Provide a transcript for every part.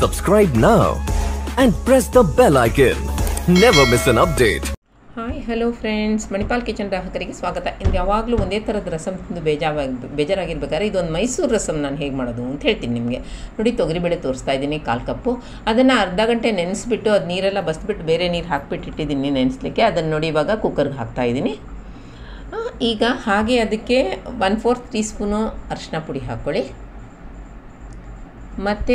Subscribe now and press the bell icon. Never miss an update. Hi hello friends Manipal kitchen ಗ್ರಾಹಕರಿಗೆ ಸ್ವಾಗತ ಇದು ಯಾವಾಗಲೂ ಒಂದೇ ಥರದ ರಸಮ್ ತಿಂದು ಬೇಜಾವಾಗಿ ಬೇಜಾರಾಗಿರ್ಬೇಕಾದ್ರೆ ಇದೊಂದು ಮೈಸೂರು ರಸಮ್ ನಾನು ಹೇಗೆ ಮಾಡೋದು ಅಂತ ಹೇಳ್ತೀನಿ ನಿಮಗೆ ನೋಡಿ ತೊಗರಿಬೇಳೆ ತೋರಿಸ್ತಾ ಇದ್ದೀನಿ ಕಾಲು ಕಪ್ಪು ಅದನ್ನು ಅರ್ಧ ಗಂಟೆ ನೆನೆಸ್ಬಿಟ್ಟು ಅದು ನೀರೆಲ್ಲ ಬಸ್ಬಿಟ್ಟು ಬೇರೆ ನೀರು ಹಾಕ್ಬಿಟ್ಟು ಇಟ್ಟಿದ್ದೀನಿ ನೆನೆಸ್ಲಿಕ್ಕೆ ಅದನ್ನು ನೋಡಿ ಇವಾಗ ಕುಕ್ಕರ್ಗೆ ಹಾಕ್ತಾ ಇದ್ದೀನಿ ಆ, ಈಗ ಹಾಗೆ ಅದಕ್ಕೆ ಒನ್ ಫೋರ್ತ್ ಟೀ ಸ್ಪೂನು ಅರಿಶಿನ ಪುಡಿ ಹಾಕ್ಕೊಳ್ಳಿ ಮತ್ತು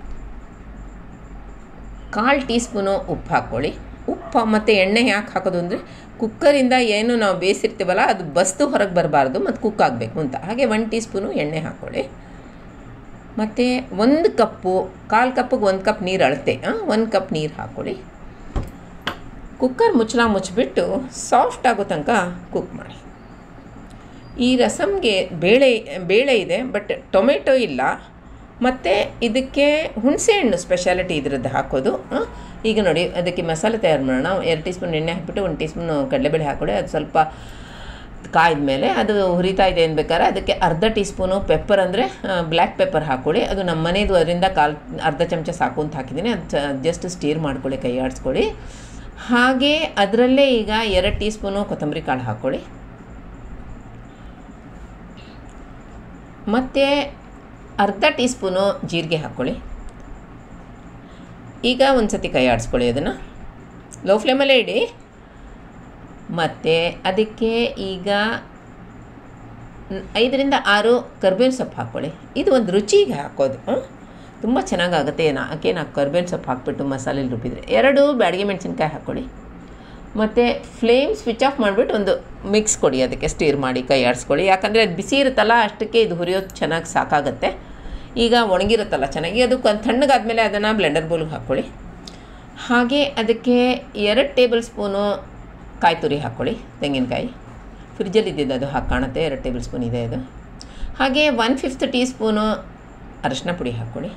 ಕಾಲು ಟೀ ಸ್ಪೂನು ಉಪ್ಪು ಹಾಕ್ಕೊಳ್ಳಿ ಉಪ್ಪು ಮತ್ತು ಎಣ್ಣೆ ಯಾಕೆ ಹಾಕೋದು ಅಂದರೆ ಕುಕ್ಕರಿಂದ ಏನು ನಾವು ಬೇಯಿಸಿರ್ತೀವಲ್ಲ ಅದು ಬಸ್ತು ಹೊರಗೆ ಬರಬಾರ್ದು ಮತ್ತು ಕುಕ್ ಆಗಬೇಕು ಅಂತ ಹಾಗೆ ಒನ್ ಟೀ ಸ್ಪೂನು ಎಣ್ಣೆ ಹಾಕ್ಕೊಳ್ಳಿ ಮತ್ತು ಒಂದು ಕಪ್ಪು ಕಾಲು ಕಪ್ಪಿಗೆ ಒಂದು ಕಪ್ ನೀರು ಅಳತೆ ಒಂದು ಕಪ್ ನೀರು ಹಾಕ್ಕೊಳ್ಳಿ ಕುಕ್ಕರ್ ಮುಚ್ಚಳ ಮುಚ್ಚಿಬಿಟ್ಟು ಸಾಫ್ಟ್ ಆಗೋ ತನಕ ಕುಕ್ ಮಾಡಿ ಈ ರಸಮ್ಗೆ ಬೇಳೆ ಬೇಳೆ ಇದೆ ಬಟ್ ಟೊಮೆಟೊ ಇಲ್ಲ ಮತ್ತು ಇದಕ್ಕೆ ಹುಣಸೆಹಣ್ಣು ಸ್ಪೆಷಾಲಿಟಿ ಇದ್ರದ್ದು ಹಾಕೋದು ಆ, ಈಗ ನೋಡಿ ಅದಕ್ಕೆ ಮಸಾಲೆ ತಯಾರು ಮಾಡೋಣ ಎರಡು ಟೀ ಸ್ಪೂನ್ ಎಣ್ಣೆ ಹಾಕಿಬಿಟ್ಟು ಒಂದು ಟೀ ಸ್ಪೂನ್ ಕಡಲೆಬೇಳೆ ಹಾಕೊಳ್ಳಿ ಅದು ಸ್ವಲ್ಪ ಕಾಯ್ದ ಮೇಲೆ ಅದು ಹುರಿತಾ ಇದೆ ಅನ್ಬೇಕಾದ್ರೆ ಅದಕ್ಕೆ ಅರ್ಧ ಟೀ ಸ್ಪೂನು ಪೆಪ್ಪರ್ ಅಂದರೆ ಬ್ಲ್ಯಾಕ್ ಪೆಪ್ಪರ್ ಹಾಕ್ಕೊಳ್ಳಿ ಅದು ನಮ್ಮ ಮನೆಯದು ಅದರಿಂದ ಕಾಲು ಅರ್ಧ ಚಮಚ ಸಾಕು ಅಂತ ಹಾಕಿದ್ದೀನಿ ಅದು ಜಸ್ಟ್ ಸ್ಟೀರ್ ಮಾಡ್ಕೊಳ್ಳಿ ಕೈ ಆಡಿಸ್ಕೊಳ್ಳಿ ಹಾಗೆ ಅದರಲ್ಲೇ ಈಗ ಎರಡು ಟೀ ಸ್ಪೂನು ಕೊತ್ತಂಬರಿ ಕಾಳು ಹಾಕ್ಕೊಳ್ಳಿ ಮತ್ತು ಅರ್ಧ ಟೀ ಸ್ಪೂನು ಜೀರಿಗೆ ಹಾಕ್ಕೊಳ್ಳಿ ಈಗ ಒಂದು ಸತಿ ಕೈ ಆಡಿಸ್ಕೊಳ್ಳಿ ಅದನ್ನು ಲೋ ಫ್ಲೇಮಲ್ಲೇ ಇಡಿ ಮತ್ತು ಅದಕ್ಕೆ ಈಗ ನ್- ಐದರಿಂದ ಆರು ಕರ್ಬೇವಿನ ಸೊಪ್ಪು ಹಾಕ್ಕೊಳ್ಳಿ ಇದು ಒಂದು ರುಚಿಗೆ ಹಾಕೋದು ಹ್ಮ್? ತುಂಬ ಚೆನ್ನಾಗಾಗುತ್ತೆ ನಾಕೆ ನಾಲ್ಕು ಕರ್ಬೇವಿನ ಸೊಪ್ಪು ಹಾಕ್ಬಿಟ್ಟು ಮಸಾಲೆಲಿ ರುಬ್ಬಿದ್ರೆ ಎರಡು ಬ್ಯಾಡಗೆ ಮೆಣಸಿನ್ಕಾಯಿ ಹಾಕ್ಕೊಳ್ಳಿ ಮತ್ತು ಫ್ಲೇಮ್ ಸ್ವಿಚ್ ಆಫ್ ಮಾಡಿಬಿಟ್ಟು ಒಂದು ಮಿಕ್ಸ್ ಕೊಡಿ ಅದಕ್ಕೆ ಸ್ಟೀರ್ ಮಾಡಿ ಕೈ ಆಡಿಸ್ಕೊಳ್ಳಿ ಯಾಕಂದರೆ ಅದು ಬಿಸಿ ಇರುತ್ತಲ್ಲ ಅಷ್ಟಕ್ಕೆ ಇದು ಹುರಿಯೋದು ಚೆನ್ನಾಗಿ ಸಾಕಾಗುತ್ತೆ ಈಗ ಒಣಗಿರುತ್ತಲ್ಲ ಚೆನ್ನಾಗಿ ಅದು ಕ- ತಣ್ಣಗಾದ್ಮೇಲೆ ಅದನ್ನು ಬ್ಲೆಂಡರ್ ಬೌಲ್ಗೆ ಹಾಕ್ಕೊಳ್ಳಿ ಹಾಗೆ ಅದಕ್ಕೆ ಎರಡು ಟೇಬಲ್ ಸ್ಪೂನು ಕಾಯಿ ತುರಿ ಹಾಕ್ಕೊಳ್ಳಿ ತೆಂಗಿನಕಾಯಿ ಫ್ರಿಜ್ಜಲ್ಲಿ ಇದ್ದಿದ್ದು ಅದು ಹಾಕಿ ಕಾಣುತ್ತೆ ಎರಡು ಟೇಬಲ್ ಸ್ಪೂನ್ ಇದೆ ಅದು ಹಾಗೆ ಒನ್ ಫಿಫ್ತ್ ಟೀ ಸ್ಪೂನು ಅರಶಿನ ಪುಡಿ ಹಾಕ್ಕೊಳ್ಳಿ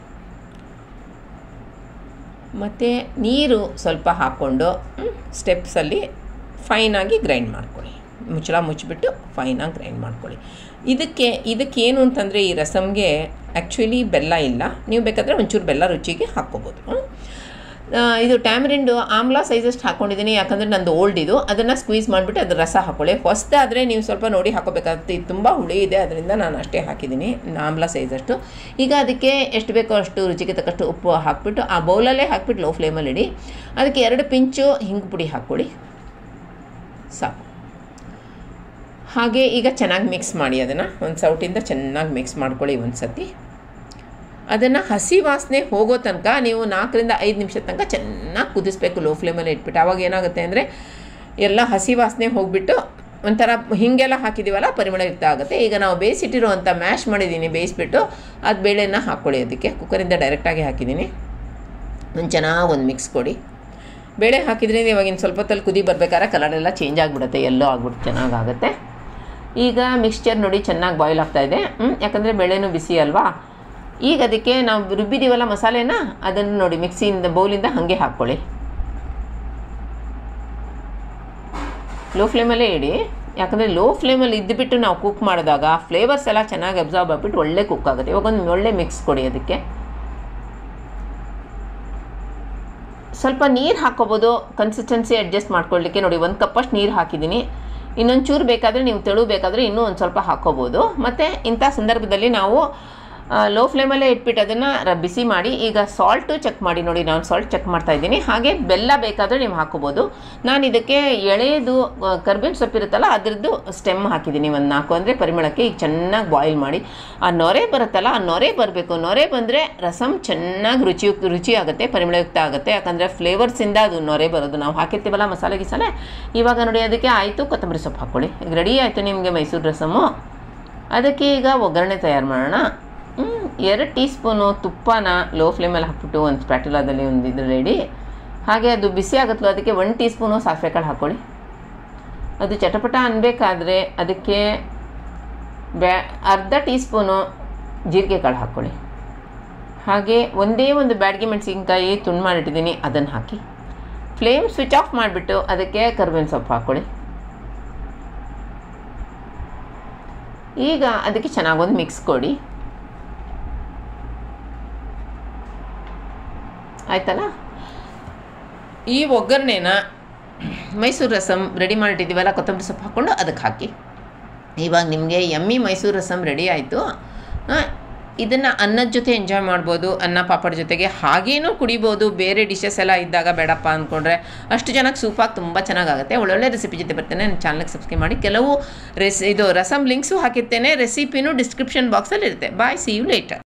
ಮತ್ತು ನೀರು ಸ್ವಲ್ಪ ಹಾಕ್ಕೊಂಡು ಸ್ಟೆಪ್ಸಲ್ಲಿ ಫೈನಾಗಿ ಗ್ರೈಂಡ್ ಮಾಡ್ಕೊಳ್ಳಿ ಮುಚ್ಚಳ ಮುಚ್ಚಿಬಿಟ್ಟು ಫೈನಾಗಿ ಗ್ರೈಂಡ್ ಮಾಡ್ಕೊಳ್ಳಿ ಇದಕ್ಕೆ ಇದಕ್ಕೇನು ಅಂತಂದರೆ ಈ ರಸಮ್ಗೆ ಆ್ಯಕ್ಚುಲಿ ಬೆಲ್ಲ ಇಲ್ಲ ನೀವು ಬೇಕಾದರೆ ಒಂಚೂರು ಬೆಲ್ಲ ರುಚಿಗೆ ಹಾಕ್ಕೋಬೋದು ಹ್ಮ್? ಆ, ಇದು ಟ್ಯಾಮರಿಂಡು ಆಮ್ಲಾ ಸೈಜಸ್ಟ್ ಹಾಕ್ಕೊಂಡಿದ್ದೀನಿ ಯಾಕಂದರೆ ನಂದು ಓಲ್ಡ್ ಇದು ಅದನ್ನು ಸ್ಕ್ವೀಸ್ ಮಾಡಿಬಿಟ್ಟು ಅದ್ರ ರಸ ಹಾಕ್ಕೊಳ್ಳಿ ಹೊಸದಾದರೆ ನೀವು ಸ್ವಲ್ಪ ನೋಡಿ ಹಾಕೋಬೇಕಾಗುತ್ತೆ ಇದು ತುಂಬ ಹುಳಿ ಇದೆ ಅದರಿಂದ ನಾನು ಅಷ್ಟೇ ಹಾಕಿದ್ದೀನಿ ಆಮ್ಲಾ ಸೈಜಷ್ಟು ಈಗ ಅದಕ್ಕೆ ಎಷ್ಟು ಬೇಕೋ ಅಷ್ಟು ರುಚಿಗೆ ತಕ್ಕಷ್ಟು ಉಪ್ಪು ಹಾಕ್ಬಿಟ್ಟು ಆ ಬೌಲಲ್ಲೇ ಹಾಕ್ಬಿಟ್ಟು ಲೋ ಫ್ಲೇಮಲ್ಲಿ ಇಡಿ ಅದಕ್ಕೆ ಎರಡು ಪಿಂಚು ಹಿಂಗು ಪುಡಿ ಹಾಕ್ಕೊಳ್ಳಿ ಸಾಕು ಹಾಗೆ ಈಗ ಚೆನ್ನಾಗಿ ಮಿಕ್ಸ್ ಮಾಡಿ ಅದನ್ನು ಒಂದು ಸೌಟಿಂದ ಚೆನ್ನಾಗಿ ಮಿಕ್ಸ್ ಮಾಡ್ಕೊಳ್ಳಿ ಒಂದು ಸತಿ ಅದನ್ನು ಹಸಿ ವಾಸನೆ ಹೋಗೋ ತನಕ ನೀವು ನಾಲ್ಕರಿಂದ ಐದು ನಿಮಿಷದ ತನಕ ಚೆನ್ನಾಗಿ ಕುದಿಸ್ಬೇಕು ಲೋ ಫ್ಲೇಮಲ್ಲಿ ಇಟ್ಬಿಟ್ಟು ಆವಾಗ ಏನಾಗುತ್ತೆ ಅಂದರೆ ಎಲ್ಲ ಹಸಿ ವಾಸನೆ ಹೋಗಿಬಿಟ್ಟು ಒಂಥರ ಹೀಗೆಲ್ಲ ಹಾಕಿದ್ದೀವಲ್ಲ ಪರಿಮಳಯುಕ್ತ ಆಗುತ್ತೆ ಈಗ ನಾವು ಬೇಯಿಸಿಟ್ಟಿರುವಂಥ ಮ್ಯಾಶ್ ಮಾಡಿದ್ದೀನಿ ಬೇಯಿಸ್ಬಿಟ್ಟು ಅದು ಬೇಳೆನ ಹಾಕ್ಕೊಳ್ಳಿ ಅದಕ್ಕೆ ಕುಕ್ಕರಿಂದ ಡೈರೆಕ್ಟಾಗಿ ಹಾಕಿದ್ದೀನಿ ಒಂದು ಚೆನ್ನಾಗಿ ಒಂದು ಮಿಕ್ಸ್ ಕೊಡಿ ಬೇಳೆ ಹಾಕಿದ್ರೆ ಇವಾಗಿನ ಸ್ವಲ್ಪ ಹೊತ್ತಲ್ಲಿ ಕುದಿ ಬರ್ಬೇಕಾದ್ರೆ ಕಲರೆಲ್ಲ ಚೇಂಜ್ ಆಗಿಬಿಡುತ್ತೆ ಎಲ್ಲೋ ಆಗ್ಬಿಟ್ಟು ಚೆನ್ನಾಗಾಗುತ್ತೆ ಈಗ ಮಿಕ್ಸ್ಚರ್ ನೋಡಿ ಚೆನ್ನಾಗಿ ಬಾಯ್ಲ್ ಆಗ್ತಾ ಇದೆ ಹ್ಮ್, ಯಾಕಂದರೆ ಬೇಳೆನೂ ಬಿಸಿ ಅಲ್ವಾ ಈಗ ಅದಕ್ಕೆ ನಾವು ರುಬ್ಬಿದ್ದೀವಲ್ಲ ಮಸಾಲೆನ ಅದನ್ನು ನೋಡಿ ಮಿಕ್ಸಿಯಿಂದ ಬೌಲಿಂದ ಹಾಗೆ ಹಾಕ್ಕೊಳ್ಳಿ ಲೋ ಫ್ಲೇಮಲ್ಲೇ ಇಡಿ ಯಾಕಂದರೆ ಲೋ ಫ್ಲೇಮಲ್ಲಿ ಇದ್ದುಬಿಟ್ಟು ನಾವು ಕುಕ್ ಮಾಡಿದಾಗ ಫ್ಲೇವರ್ಸ್ ಎಲ್ಲ ಚೆನ್ನಾಗಿ ಅಬ್ಸಾರ್ಬ್ ಆಗಿಬಿಟ್ಟು ಒಳ್ಳೆ ಕುಕ್ ಆಗುತ್ತೆ ಇವಾಗ ಒಂದು ಒಳ್ಳೆ ಮಿಕ್ಸ್ ಕೊಡಿ ಅದಕ್ಕೆ ಸ್ವಲ್ಪ ನೀರು ಹಾಕ್ಕೋಬೋದು ಕನ್ಸಿಸ್ಟೆನ್ಸಿ ಅಡ್ಜಸ್ಟ್ ಮಾಡ್ಕೊಳ್ಳಿಕ್ಕೆ ನೋಡಿ ಒಂದು ಕಪ್ಪಷ್ಟು ನೀರು ಹಾಕಿದ್ದೀನಿ ಇನ್ನೊಂದು ಚೂರು ಬೇಕಾದರೆ ನೀವು ತೆಳು ಬೇಕಾದರೆ ಇನ್ನೂ ಒಂದು ಸ್ವಲ್ಪ ಹಾಕ್ಕೋಬೋದು ಮತ್ತು ಇಂಥ ಸಂದರ್ಭದಲ್ಲಿ ನಾವು ಲೋ ಫ್ಲೇಮಲ್ಲೇ ಇಟ್ಬಿಟ್ಟು ಅದನ್ನು ಬಿಸಿ ಮಾಡಿ ಈಗ ಸಾಲ್ಟು ಚೆಕ್ ಮಾಡಿ ನೋಡಿ ನಾನು ಸಾಲ್ಟ್ ಚೆಕ್ ಮಾಡ್ತಾ ಇದ್ದೀನಿ ಹಾಗೆ ಬೆಲ್ಲ ಬೇಕಾದರೆ ನೀವು ಹಾಕ್ಕೋಬೋದು ನಾನು ಇದಕ್ಕೆ ಎಳೆಯದು ಕರ್ಬೇವಿನ ಸೊಪ್ಪಿರುತ್ತಲ್ಲ ಅದರದ್ದು ಸ್ಟೆಮ್ ಹಾಕಿದ್ದೀನಿ ಒಂದು ನಾಲ್ಕು ಅಂದರೆ ಪರಿಮಳಕ್ಕೆ ಈಗ ಚೆನ್ನಾಗಿ ಬಾಯ್ಲ್ ಮಾಡಿ ಆ ನೊರೆ ಬರುತ್ತಲ್ಲ ಆ ನೊರೆ ಬರಬೇಕು ನೊರೆ ಬಂದರೆ ರಸಮ್ ಚೆನ್ನಾಗಿ ರುಚಿಯುಕ್ತ ರುಚಿ ಆಗುತ್ತೆ ಪರಿಮಳಯುಕ್ತ ಆಗುತ್ತೆ ಯಾಕಂದರೆ ಫ್ಲೇವರ್ಸಿಂದ ಅದು ನೊರೆ ಬರೋದು ನಾವು ಹಾಕಿರ್ತೀವಲ್ಲ ಮಸಾಲೆ ಗಿಸಾಲೆ ಇವಾಗ ನೋಡಿ ಅದಕ್ಕೆ ಆಯಿತು ಕೊತ್ತಂಬರಿ ಸೊಪ್ಪು ಹಾಕ್ಕೊಳ್ಳಿ ಈಗ ರೆಡಿ ಆಯಿತು ನಿಮಗೆ ಮೈಸೂರು ರಸಮು ಅದಕ್ಕೆ ಈಗ ಒಗ್ಗರಣೆ ತಯಾರು ಮಾಡೋಣ ಹ್ಮ್, ಎರಡು ಟೀ ಸ್ಪೂನು ತುಪ್ಪನ ಲೋ ಫ್ಲೇಮಲ್ಲಿ ಹಾಕ್ಬಿಟ್ಟು ಒಂದು ಸ್ಪ್ಯಾಟುಲಾದಲ್ಲಿ ಒಂದು ಇದ್ರಲ್ಲಿ ಇಡಿ ಹಾಗೆ ಅದು ಬಿಸಿ ಆಗುತ್ತಲ್ಲ ಅದಕ್ಕೆ ಒನ್ ಟೀ ಸ್ಪೂನು ಸಾಸಿವೆ ಕಾಳು ಹಾಕ್ಕೊಳ್ಳಿ ಅದು ಚಟಪಟ ಅನ್ಬೇಕಾದ್ರೆ ಅದಕ್ಕೆ ಬ್ಯಾ ಅರ್ಧ ಟೀ ಸ್ಪೂನು ಜೀರಿಗೆ ಕಾಳು ಹಾಕ್ಕೊಳ್ಳಿ ಹಾಗೆ ಒಂದೇ ಒಂದು ಬ್ಯಾಡಗಿ ಮೆಣಸಿನ್ಕಾಯಿ ತುಂಡು ಮಾಡಿಟ್ಟಿದ್ದೀನಿ ಅದನ್ನು ಹಾಕಿ ಫ್ಲೇಮ್ ಸ್ವಿಚ್ ಆಫ್ ಮಾಡಿಬಿಟ್ಟು ಅದಕ್ಕೆ ಕರ್ಬೇವಿನ ಸೊಪ್ಪು ಹಾಕ್ಕೊಳ್ಳಿ ಈಗ ಅದಕ್ಕೆ ಚೆನ್ನಾಗೊಂದು ಮಿಕ್ಸ್ ಕೊಡಿ ಆಯ್ತಲ್ಲ ಈ ಒಗ್ಗರಣೆನ ಮೈಸೂರು ರಸಮ್ ರೆಡಿ ಮಾಡಿಟ್ಟಿದ್ದೀವಲ್ಲ ಕೊತ್ತಂಬರಿ ಸೊಪ್ಪು ಹಾಕ್ಕೊಂಡು ಅದಕ್ಕೆ ಹಾಕಿ ಇವಾಗ ನಿಮಗೆ ಎಮ್ಮಿ ಮೈಸೂರು ರಸಮ್ ರೆಡಿ ಆಯಿತು ಇದನ್ನು ಅನ್ನದ ಜೊತೆ ಎಂಜಾಯ್ ಮಾಡ್ಬೋದು ಅನ್ನ ಪಾಪಡ್ ಜೊತೆಗೆ ಹಾಗೇನೂ ಕುಡಿಬೋದು ಬೇರೆ ಡಿಶಸ್ ಎಲ್ಲ ಇದ್ದಾಗ ಬೇಡಪ್ಪ ಅಂದ್ಕೊಂಡ್ರೆ ಅಷ್ಟು ಜನಕ್ಕೆ ಸೂಪಾಗಿ ತುಂಬ ಚೆನ್ನಾಗಾಗುತ್ತೆ ಒಳ್ಳೊಳ್ಳೆ ರೆಸಿಪಿ ಜೊತೆ ಬರ್ತೇನೆ ನನ್ನ ಚಾನಲ್ಗೆ ಸಬ್ಸ್ಕ್ರೈಬ್ ಮಾಡಿ ಕೆಲವು ರೆಸ್ ಇದು ರಸಮ್ ಲಿಂಕ್ಸು ಹಾಕಿರ್ತೇನೆ ರೆಸಿಪಿನೂ ಡಿಸ್ಕ್ರಿಪ್ಷನ್ ಬಾಕ್ಸಲ್ಲಿ ಇರುತ್ತೆ ಬಾಯ್ ಸಿ ಯು ಲೇಟರ್